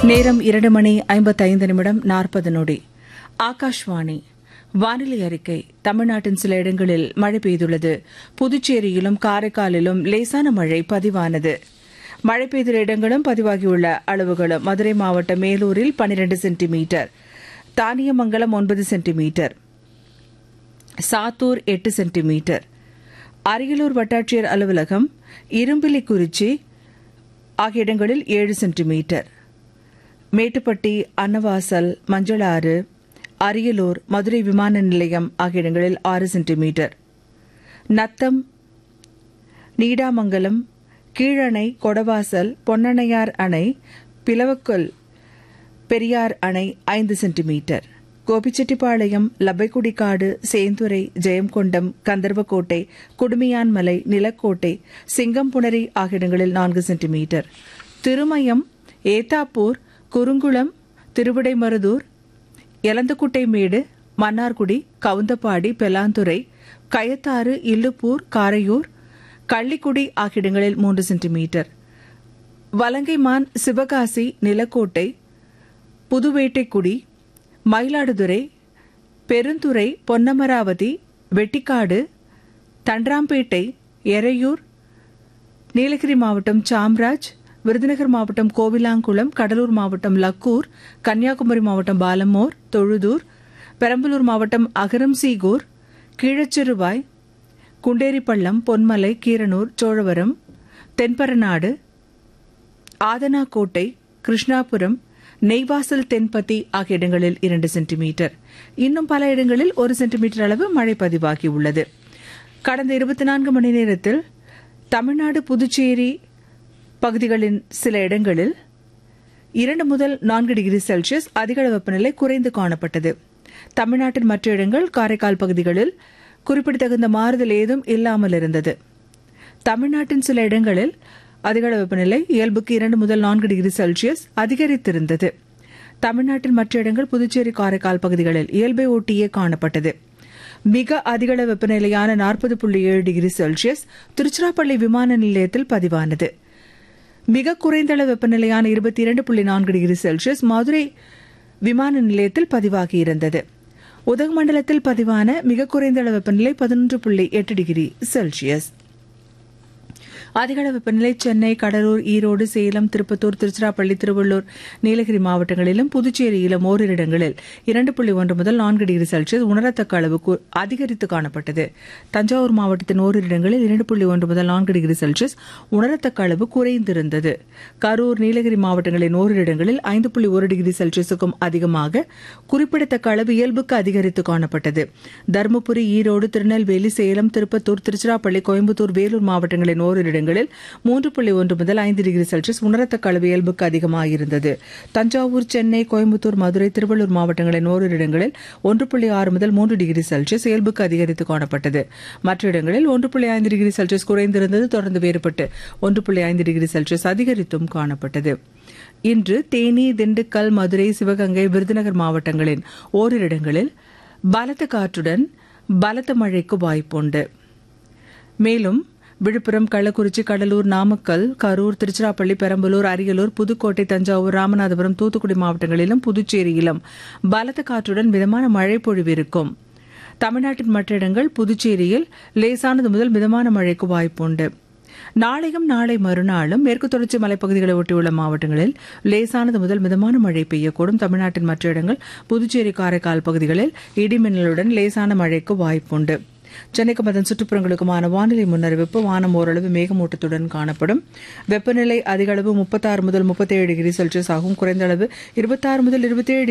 நேரம் இரண்டு மணி ஐம்பத்தைந்து நிமிடம் நாற்பது நொடி ஆகாஷ்வாணி வானிலை அறிக்கை தமிழ்நாட்டின் சில இடங்களில் மழை பெய்துள்ளது புதுச்சேரியிலும் காரைக்காலிலும் லேசான மழை பதிவானது மழை பெய்துள்ள இடங்களும் பதிவாகியுள்ள அளவுகளும் மதுரை மாவட்டம் மேலூரில் 12 சென்டிமீட்டர் தானியமங்கலம் ஒன்பது சென்டிமீட்டர் சாத்தூர் எட்டு சென்டிமீட்டர் அரியலூர் வட்டாட்சியர் அலுவலகம் இரும்பிலிக்குறிச்சி ஆகிய இடங்களில் ஏழு சென்டிமீட்டர் மேட்டுப்பட்டி அன்னவாசல் மஞ்சளாறு அரியலூர் மதுரை விமான நிலையம் ஆகிய இடங்களில் ஆறு சென்டிமீட்டர் நத்தம் நீடாமங்கலம் கீழணை கொடவாசல் பொன்னணையார் அணை பிளவக்கல் பெரியார் அணை ஐந்து சென்டிமீட்டர் கோபிச்செட்டிப்பாளையம் லப்பைக்குடிக்காடு சேந்துரை ஜெயம்கொண்டம் கந்தர்வக்கோட்டை குடுமியான்மலை நிலக்கோட்டை சிங்கம்புணரி ஆகிய இடங்களில் நான்கு சென்டிமீட்டர் திருமயம் ஏத்தாப்பூர் குறுங்குளம் திருவிடைமருதூர் எலந்தக்குட்டைமேடு மன்னார்குடி கவுந்தப்பாடி பெலாந்துறை கயத்தாறு இல்லுப்பூர் காரையூர் கள்ளிக்குடி ஆகிய இடங்களில் மூன்று சென்டிமீட்டர் வலங்கைமான் சிவகாசி நிலக்கோட்டை புதுவேட்டைக்குடி மயிலாடுதுறை பெருந்துறை பொன்னமராவதி வெட்டிக்காடு தண்டராம்பேட்டை எறையூர் நீலகிரி மாவட்டம் சாம்ராஜ் விருதுநகர் மாவட்டம் கோவிலாங்குளம் கடலூர் மாவட்டம் லக்கூர் கன்னியாகுமரி மாவட்டம் பாலமோர் தொழுதூர் பெரம்பலூர் மாவட்டம் அகரம்சீகூர் கீழச்சிறுவாய் குண்டேரிப்பள்ளம் பொன்மலை கீரனூர் சோழவரம் தென்பரநாடு ஆதனாக்கோட்டை கிருஷ்ணாபுரம் நெய்வாசல் தென்பத்தி ஆகிய இடங்களில் இரண்டு சென்டிமீட்டர் இன்னும் பல இடங்களில் ஒரு சென்டிமீட்டர் அளவு மழை பதிவாகியுள்ளது கடந்த இருபத்தி நான்கு மணி நேரத்தில் தமிழ்நாடு புதுச்சேரி பகுதிகளின் சில இடங்களில் இரண்டு முதல் நான்கு டிகிரி செல்சியஸ் அதிகளவு வெப்பநிலை குறைந்து காணப்பட்டது தமிழ்நாட்டின் மற்ற இடங்கள் காரைக்கால் பகுதிகளில் குறிப்பிடத்தகுந்த மாறுதல் ஏதும் இல்லாமல் இருந்தது தமிழ்நாட்டின் சில இடங்களில் அதிகளவு வெப்பநிலை இயல்புக்கு இரண்டு முதல் நான்கு டிகிரி செல்சியஸ் அதிகரித்திருந்தது தமிழ்நாட்டின் மற்ற இடங்கள் புதுச்சேரி காரைக்கால் பகுதிகளில் இயல்பை ஒட்டியே காணப்பட்டது மிக அதிகளவு வெப்பநிலையான நாற்பது புள்ளி ஏழு டிகிரி செல்சியஸ் திருச்சிராப்பள்ளி விமான நிலையத்தில் பதிவானது மிக குறைந்த அளவு வெப்பநிலையான இருபத்தி இரண்டு புள்ளி நான்கு டிகிரி செல்சியஸ் மதுரை விமான நிலையத்தில் பதிவாகியிருந்தது உதகமண்டலத்தில் பதிவான மிக குறைந்த அளவு வெப்பநிலை பதினொன்று புள்ளி எட்டு டிகிரி செல்சியஸ் அதிகளவு வெப்பநிலை சென்னை கடலூர் ஈரோடு சேலம் திருப்பத்தூர் திருச்சிராப்பள்ளி திருவள்ளூர் நீலகிரி மாவட்டங்களிலும் புதுச்சேரியிலும் ஓரிரு இடங்களில் இரண்டு புள்ளி ஒன்று முதல் நான்கு டிகிரி செல்சியஸ் உணரத்தக்க அளவு கு- அதிகரித்து காணப்பட்டது தஞ்சாவூர் மாவட்டத்தின் ஓரிரு இடங்களில் இரண்டு புள்ளி ஒன்று முதல் நான்கு டிகிரி செல்சியஸ் உணரத்தக்க அளவு குறைந்திருந்தது கரூர் நீலகிரி மாவட்டங்களின் ஓரிரு இடங்களில் ஐந்து புள்ளி ஒரு டிகிரி செல்சியஸுக்கும் அதிகமாக குறிப்பிடத்தக்க அளவு இயல்புக்கு அதிகரித்து காணப்பட்டது தருமபுரி ஈரோடு திருநெல்வேலி சேலம் திருப்பத்தூர் திருச்சிராப்பள்ளி கோயம்புத்தூர் வேலூர் மாவட்டங்களின் ஓரிரு இடங்களில் மூன்று புள்ளி ஒன்று முதல் ஐந்து டிகிரி செல்சியஸ் உணரத்தக்க அளவு இயல்புக்கு அதிகமாக இருந்தது தஞ்சாவூர் சென்னை கோயம்புத்தூர் மதுரை திருவள்ளூர் மாவட்டங்களின் ஓரிரு இடங்களில் ஒன்று புள்ளி ஆறு முதல் மூன்று டிகிரி செல்சியஸ் இயல்புக்கு அதிகரித்து காணப்பட்டது மற்ற இடங்களில் ஒன்று புள்ளி ஐந்து டிகிரி செல்சியஸ் குறைந்திருந்தது தொடர்ந்து வேறுபட்டு ஒன்று புள்ளி ஐந்து டிகிரி செல்சியஸ் அதிகரித்தும் காணப்பட்டது இன்று தேனி திண்டுக்கல் மதுரை சிவகங்கை விருதுநகர் மாவட்டங்களின் ஓரிரு இடங்களில் பலத்த காற்றுடன் பலத்த மழைக்கு வாய்ப்புண்டு மேலும் விழுப்புரம் கள்ளக்குறிச்சி கடலூர் நாமக்கல் கரூர் திருச்சிராப்பள்ளி பெரம்பலூர் அரியலூர் புதுக்கோட்டை தஞ்சாவூர் ராமநாதபுரம் தூத்துக்குடி மாவட்டங்களிலும் புதுச்சேரியிலும் பலத்த காற்றுடன் மிதமான மழை பொழிவு இருக்கும் தமிழ்நாட்டின் மற்ற இடங்கள் புதுச்சேரியில் லேசானது முதல் மிதமான மழைக்கு வாய்ப்புண்டு நாளையும் நாளை மறுநாளும் மேற்கு தொடர்ச்சி மலைப்பகுதிகளை ஒட்டியுள்ள மாவட்டங்களில் லேசானது முதல் மிதமான மழை பெய்யக்கூடும் தமிழ்நாட்டின் மற்ற இடங்கள் புதுச்சேரி காரைக்கால் பகுதிகளில் இடிமின்னலுடன் லேசான மழைக்கு வாய்ப்புண்டு சென்னைக்கும் அதன் சுற்றுப்புறங்களுக்குமான வானிலை முன்னறிவிப்பு வானம் ஓரளவு மேகமூட்டத்துடன் காணப்படும் வெப்பநிலை அதிக அளவு முப்பத்தாறு முதல் முப்பத்தேழு டிகிரி செல்சியஸ் ஆகும் குறைந்த அளவு இருபத்தாறு முதல் இருபத்தேழு